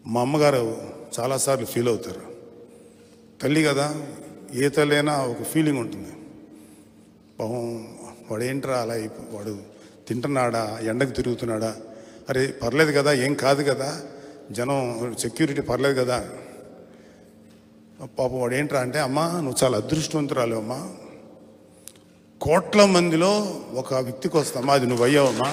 మా అమ్మగారు చాలాసార్లు ఫీల్ అవుతారు తల్లి కదా ఏ తల్లి అయినా ఒక ఫీలింగ్ ఉంటుంది పాపం వాడు ఏంట్రా అలా అయిపో- వాడు తింటున్నాడా ఎండకు తిరుగుతున్నాడా అరే పర్లేదు కదా ఏం కాదు కదా జనం సెక్యూరిటీ పర్లేదు కదా పాపం వాడు ఏంట్రా అంటే అమ్మా నువ్వు చాలా అదృష్టవంతురాలు అమ్మా కోట్ల మందిలో ఒక వ్యక్తికి వస్తామా అది నువ్వు అయ్యావమ్మా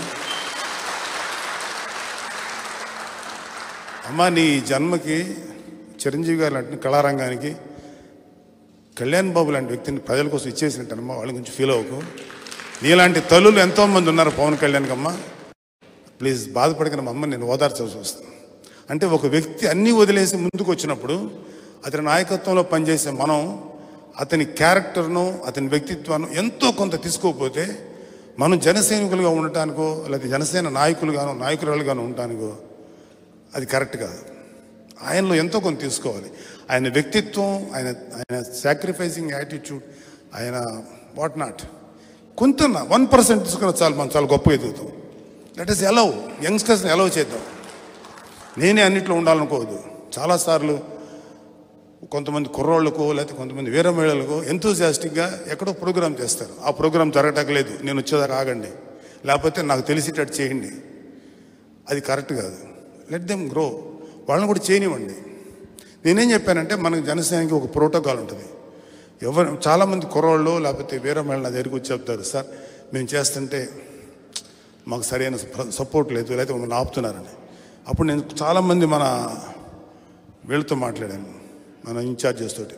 అమ్మా నీ జన్మకి చిరంజీవి గారు లాంటి కళారంగానికి కళ్యాణ్ బాబు లాంటి వ్యక్తిని ప్రజల కోసం ఇచ్చేసినట్టమ్మా వాళ్ళ గురించి ఫీల్ అవ్వకు నీలాంటి తల్లులు ఎంతోమంది ఉన్నారు పవన్ కళ్యాణ్కి అమ్మ ప్లీజ్ బాధపడిన మా అమ్మ నేను ఓదార్చాల్సి వస్తుంది అంటే ఒక వ్యక్తి అన్నీ వదిలేసి ముందుకు వచ్చినప్పుడు అతని నాయకత్వంలో పనిచేసే మనం అతని క్యారెక్టర్ను అతని వ్యక్తిత్వాన్ని ఎంతో కొంత తీసుకోకపోతే మనం జనసైనికులుగా ఉండటానికో లేకపోతే జనసేన నాయకులుగానో నాయకురాలుగానో ఉండటానికో అది కరెక్ట్ కాదు ఆయనలో ఎంతో కొంత తీసుకోవాలి ఆయన వ్యక్తిత్వం ఆయన ఆయన సాక్రిఫైసింగ్ యాటిట్యూడ్ ఆయన వాట్ నాట్ కొంత వన్ పర్సెంట్ తీసుకున్న చాలు మనం చాలా గొప్ప ఎదుగుతాం దట్ ఈస్ ఎలవ్ యంగ్స్టర్స్ని ఎలవ్ చేద్దాం నేనే అన్నిట్లో ఉండాలనుకోవద్దు చాలాసార్లు కొంతమంది కుర్రోళ్ళకు లేకపోతే కొంతమంది వీర మహిళలకు ఎంతోజాస్టిక్గా ఎక్కడో ప్రోగ్రామ్ చేస్తారు ఆ ప్రోగ్రామ్ జరగటం లేదు నేను వచ్చేదాకా ఆగండి లేకపోతే నాకు తెలిసేటట్టు చేయండి అది కరెక్ట్ కాదు లెట్ దెమ్ గ్రో వాళ్ళని కూడా చేయనివ్వండి నేనేం చెప్పానంటే మనకు జనసేనకి ఒక ప్రోటోకాల్ ఉంటుంది ఎవరు చాలామంది కుర్రోళ్ళు లేకపోతే వేరే మహిళ నా దగ్గరికి వచ్చి చెప్తారు సార్ మేము చేస్తుంటే మాకు సరైన సపోర్ట్ లేదు లేకపోతే మమ్మల్ని ఆపుతున్నారని అప్పుడు నేను చాలామంది మన వీళ్ళతో మాట్లాడాను మన ఇన్ఛార్జెస్ తోటి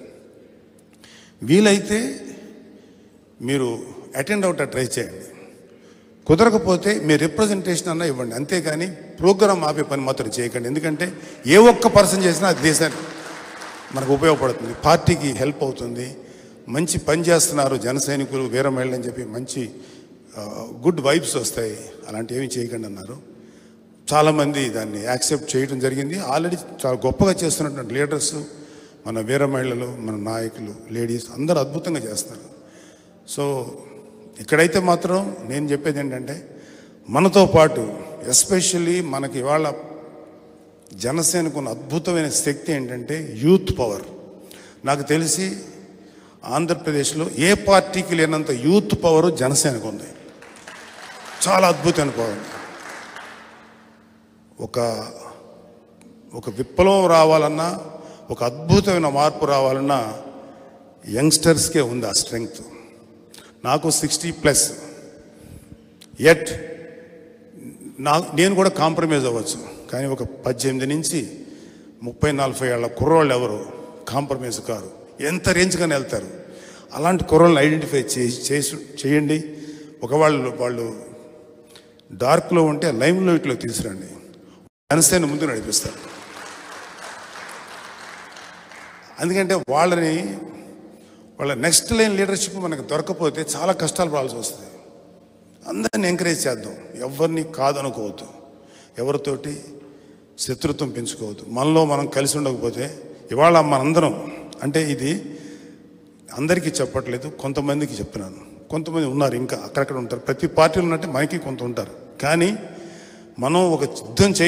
వీలైతే మీరు అటెండ్ అవుట్ ట్రై చేయండి కుదరకపోతే మీ రిప్రజెంటేషన్ అన్నా ఇవ్వండి అంతేగాని ప్రోగ్రామ్ ఆపే పని మాత్రం చేయకండి ఎందుకంటే ఏ ఒక్క పర్సన్ చేసినా అది దేశానికి మనకు ఉపయోగపడుతుంది పార్టీకి హెల్ప్ అవుతుంది మంచి పని చేస్తున్నారు జన సైనికులు వీర మహిళలు అని చెప్పి మంచి గుడ్ వైబ్స్ వస్తాయి అలాంటివి ఏమీ చేయకండి అన్నారు చాలామంది దాన్ని యాక్సెప్ట్ చేయడం జరిగింది ఆల్రెడీ చాలా గొప్పగా చేస్తున్నటువంటి లీడర్స్ మన వీర మహిళలు మన నాయకులు లేడీస్ అందరూ అద్భుతంగా చేస్తారు సో ఇక్కడైతే మాత్రం నేను చెప్పేది ఏంటంటే మనతో పాటు ఎస్పెషల్లీ మనకి ఇవాళ జనసేనకు ఉన్న అద్భుతమైన శక్తి ఏంటంటే యూత్ పవర్ నాకు తెలిసి ఆంధ్రప్రదేశ్లో ఏ పార్టీకి లేనంత యూత్ పవర్ జనసేనకు ఉంది చాలా అద్భుతమైన పవర్ ఒక ఒక విప్లవం రావాలన్నా ఒక అద్భుతమైన మార్పు రావాలన్నా యంగ్స్టర్స్కే ఉంది ఆ స్ట్రెంగ్త్ నాకు సిక్స్టీ ప్లస్ ఎట్ నా నేను కూడా కాంప్రమైజ్ అవ్వచ్చు కానీ ఒక పద్దెనిమిది నుంచి ముప్పై నలభై ఏళ్ళ కుర్రోళ్ళు ఎవరు కాంప్రమైజ్ కారు ఎంత రేంజ్గానే వెళ్తారు అలాంటి కుర్రోళ్ళని ఐడెంటిఫై చేసి చేసి చేయండి ఒకవాళ్ళు వాళ్ళు డార్క్లో ఉంటే లైమ్ లైట్లో తీసుకురండి జనసేన ముందు నడిపిస్తారు ఎందుకంటే వాళ్ళని వాళ్ళ నెక్స్ట్ లైన్ లీడర్షిప్ మనకు దొరకపోతే చాలా కష్టాలు పడాల్సి వస్తుంది అందరిని ఎంకరేజ్ చేద్దాం ఎవరిని కాదనుకోవద్దు ఎవరితోటి శత్రుత్వం పెంచుకోవద్దు మనలో మనం కలిసి ఉండకపోతే ఇవాళ మనందరం అంటే ఇది అందరికీ చెప్పట్లేదు కొంతమందికి చెప్తున్నాను కొంతమంది ఉన్నారు ఇంకా అక్కడక్కడ ఉంటారు ప్రతి పార్టీలో ఉన్నట్టే మనకి కొంత ఉంటారు కానీ మనం ఒక యుద్ధం చేయ